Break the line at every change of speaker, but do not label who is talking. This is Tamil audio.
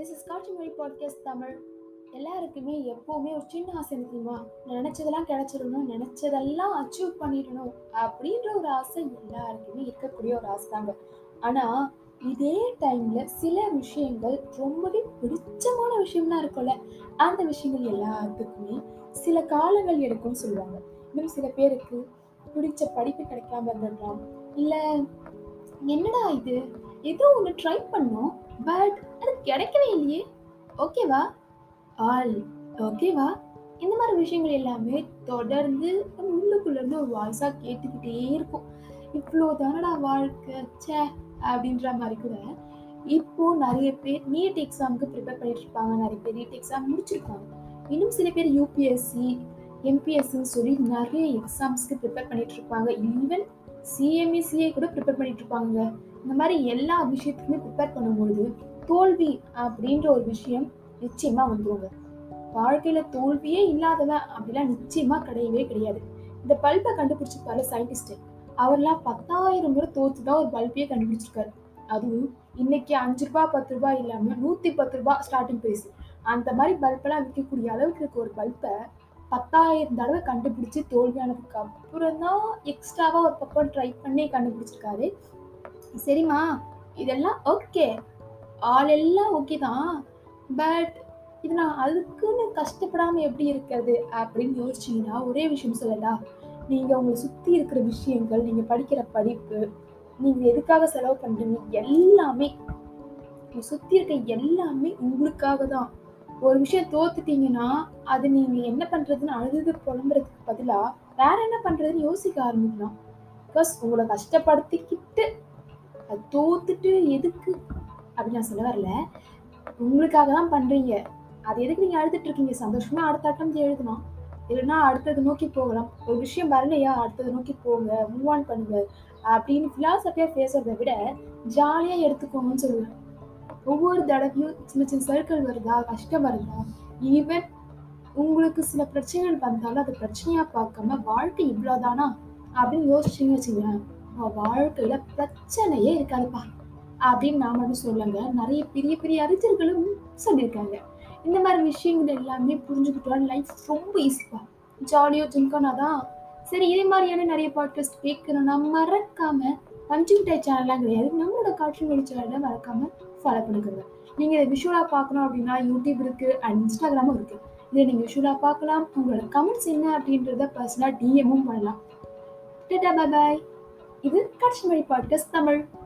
திஸ் இஸ் காட்சி மொழி பாட்காஸ்ட் தமிழ் எல்லாருக்குமே எப்போவுமே ஒரு சின்ன ஆசை என்ன தெரியுமா நான் நினச்சதெல்லாம் கிடச்சிடணும் நினச்சதெல்லாம் அச்சீவ் பண்ணிடணும் அப்படின்ற ஒரு ஆசை எல்லாருக்குமே இருக்கக்கூடிய ஒரு ஆசை தாங்க ஆனால் இதே டைமில் சில விஷயங்கள் ரொம்பவே பிடிச்சமான விஷயம்லாம் இருக்கும்ல அந்த விஷயங்கள் எல்லாத்துக்குமே சில காலங்கள் எடுக்கும்னு சொல்லுவாங்க இன்னும் சில பேருக்கு பிடிச்ச படிப்பு கிடைக்காம இருந்திருக்கலாம் இல்லை என்னடா இது ஏதோ ஒன்று ட்ரை பண்ணோம் பட் அது கிடைக்கவே இல்லையே ஓகேவா ஆல் ஓகேவா இந்த மாதிரி விஷயங்கள் எல்லாமே தொடர்ந்து நம்ம உள்ளுக்குள்ள இருந்து ஒரு வாய்ஸாக கேட்டுக்கிட்டே இருக்கும் இவ்வளோ தானடா வாழ்க்கை ச்சே அப்படின்ற மாதிரி கூட இப்போ நிறைய பேர் நீட் எக்ஸாமுக்கு ப்ரிப்பேர் பண்ணிட்டு இருப்பாங்க நிறைய பேர் நீட் எக்ஸாம் முடிச்சிருக்காங்க இன்னும் சில பேர் யூபிஎஸ்சி எம்பிஎஸ்சின்னு சொல்லி நிறைய எக்ஸாம்ஸ்க்கு ப்ரிப்பேர் பண்ணிட்டு இருப்பாங்க ஈவன் சிஎம்ஏ சிஏ கூட ப்ரிப்பேர் பண்ணிட்டு இருப்பாங்க இந்த மாதிரி எல்லா விஷயத்துக்குமே ப்ரிப்பேர் பண்ணும்பொழுது தோல்வி அப்படின்ற ஒரு விஷயம் நிச்சயமா வந்துருங்க வாழ்க்கையில தோல்வியே இல்லாதவன் அப்படிலாம் நிச்சயமா கிடையவே கிடையாது இந்த பல்பை கண்டுபிடிச்சிருக்காரு சயின்டிஸ்ட் அவர்லாம் பத்தாயிரம் முறை தோத்து தான் ஒரு பல்பையே கண்டுபிடிச்சிருக்காரு அதுவும் இன்னைக்கு அஞ்சு ரூபாய் பத்து ரூபாய் இல்லாம நூத்தி பத்து ரூபாய் ஸ்டார்டிங் பிரைஸ் அந்த மாதிரி பல்பெல்லாம் விற்கக்கூடிய அளவுக்கு இருக்க ஒரு பல்பை பத்தாயிரம் தடவை கண்டுபிடிச்சு தோல்வியானதுக்கு அப்புறம் தான் எக்ஸ்ட்ராவா ஒரு பக்கம் ட்ரை பண்ணி கண்டுபிடிச்சிருக்காரு சரிம்மா இதெல்லாம் ஓகே ஆள் எல்லாம் ஓகே தான் பட் இது நான் அதுக்குன்னு கஷ்டப்படாம எப்படி இருக்கிறது அப்படின்னு யோசிச்சீங்கன்னா ஒரே விஷயம் சொல்லடா நீங்க உங்களை சுத்தி இருக்கிற விஷயங்கள் நீங்க படிக்கிற படிப்பு நீங்க எதுக்காக செலவு பண்றீங்க எல்லாமே உங்க சுத்தி இருக்க எல்லாமே உங்களுக்காக தான் ஒரு விஷயம் தோத்துட்டீங்கன்னா அது நீங்க என்ன பண்றதுன்னு அழுது புலம்புறதுக்கு பதிலா வேற என்ன பண்றதுன்னு யோசிக்க ஆரம்பிக்கலாம் பிகாஸ் உங்களை கஷ்டப்படுத்திக்கிட்டு அது தோத்துட்டு எதுக்கு அப்படின்னு நான் சொல்ல வரல உங்களுக்காக தான் பண்றீங்க அது எதுக்கு நீங்க அழுதுட்டு இருக்கீங்க சந்தோஷமா அடுத்த அட்டம் எழுதலாம் இல்லைன்னா அடுத்தது நோக்கி போகலாம் ஒரு விஷயம் வரலையா அடுத்தது நோக்கி போங்க மூவ் ஆன் பண்ணுங்க அப்படின்னு பிலாசபியா பேசுறதை விட ஜாலியா எடுத்துக்கோங்கன்னு சொல்லுவேன் ஒவ்வொரு தடவையும் சின்ன சின்ன சர்க்கிள் வருதா கஷ்டம் வருதா ஈவன் உங்களுக்கு சில பிரச்சனைகள் வந்தாலும் அது பிரச்சனையா பார்க்காம வாழ்க்கை இவ்வளவுதானா அப்படின்னு யோசிச்சீங்க வச்சுங்களேன் உங்க வாழ்க்கையில பிரச்சனையே இருக்காதுப்பா அப்படின்னு நான் மட்டும் சொல்லுங்க நிறைய பெரிய பெரிய அறிஞர்களும் சொல்லியிருக்காங்க இந்த மாதிரி விஷயங்கள் எல்லாமே புரிஞ்சுக்கிட்டா லைஃப் ரொம்ப ஈஸிப்பா ஜாலியோ ஜிம்கானா தான் சரி இதே மாதிரியான நிறைய பாட்காஸ்ட் கேட்கணும்னா மறக்காம பஞ்சு மிட்டாய் சேனல்லாம் கிடையாது நம்மளோட காட்சி மொழி சேனலை மறக்காம ஃபாலோ பண்ணிக்கோங்க நீங்க இதை விஷுவலாக பார்க்கணும் அப்படின்னா யூடியூப் இருக்கு அண்ட் இன்ஸ்டாகிராமும் இருக்கு இதை நீங்க விஷுவலாக பார்க்கலாம் உங்களோட கமெண்ட்ஸ் என்ன அப்படின்றத பர்சனலாக டிஎம்மும் பண்ணலாம் டாடா பாய் இது காட்சி மொழி பாட்காஸ்ட் தமிழ்